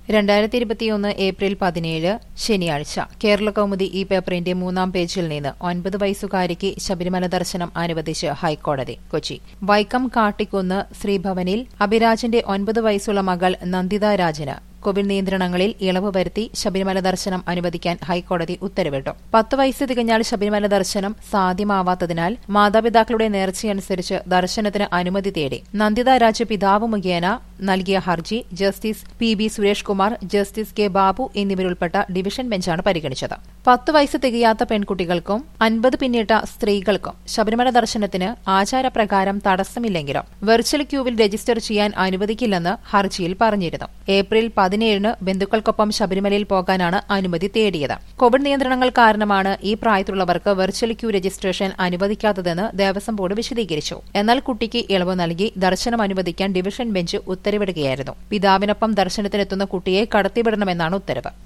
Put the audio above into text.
രണ്ടായിരത്തി ഇരുപത്തിയൊന്ന് ഏപ്രിൽ പതിനേഴ് ശനിയാഴ്ച കേരള കൗമുദി ഈ പേപ്പറിന്റെ മൂന്നാം പേജിൽ നിന്ന് ഒൻപത് വയസ്സുകാരിക്ക് ശബരിമല ദർശനം അനുവദിച്ച് ഹൈക്കോടതി കൊച്ചി വൈക്കം കാട്ടിക്കുന്ന് ശ്രീഭവനിൽ അഭിരാജിന്റെ ഒൻപത് വയസ്സുള്ള മകൾ നന്ദിത രാജിന് കോവിഡ് നിയന്ത്രണങ്ങളിൽ ഇളവ് വരുത്തി ശബരിമല ദർശനം അനുവദിക്കാൻ ഹൈക്കോടതി ഉത്തരവിട്ടു പത്ത് വയസ്സ് തികഞ്ഞാൽ ശബരിമല ദർശനം സാധ്യമാവാത്തതിനാൽ മാതാപിതാക്കളുടെ നേർച്ചയനുസരിച്ച് ദർശനത്തിന് അനുമതി തേടി നന്ദിത രാജ് പിതാവ് മുഖേന നൽകിയ ഹർജി justice P B Suresh Kumar justice K Babu എന്നിവരുൾപ്പെട്ട ഡിവിഷൻ ബെഞ്ചാണ് പരിഗണിച്ചത് പത്ത് വയസ്സ് തികയാത്ത പെൺകുട്ടികൾക്കും അൻപത് പിന്നിട്ട സ്ത്രീകൾക്കും ശബരിമല ദർശനത്തിന് ആചാരപ്രകാരം തടസ്സമില്ലെങ്കിലും വെർച്വൽ ക്യൂവിൽ രജിസ്റ്റർ ചെയ്യാൻ അനുവദിക്കില്ലെന്ന് ഹർജിയിൽ പറഞ്ഞിരുന്നു ഏപ്രിൽ പതിനേഴിന് ബന്ധുക്കൾക്കൊപ്പം ശബരിമലയിൽ പോകാനാണ് അനുമതി തേടിയത് കോവിഡ് നിയന്ത്രണങ്ങൾ കാരണമാണ് ഈ പ്രായത്തിലുള്ളവർക്ക് വെർച്വൽ ക്യൂ രജിസ്ട്രേഷൻ അനുവദിക്കാത്തതെന്ന് ദേവസ്വം ബോർഡ് വിശദീകരിച്ചു എന്നാൽ കുട്ടിക്ക് ഇളവ് നൽകി ദർശനം അനുവദിക്കാൻ ഡിവിഷൻ ബെഞ്ച് ഉത്തരവിടുകയായിരുന്നു പിതാവിനൊപ്പം ദർശനത്തിനെത്തുന്ന കുട്ടിയെ കടത്തിവിടണമെന്നാണ് ഉത്തരവ്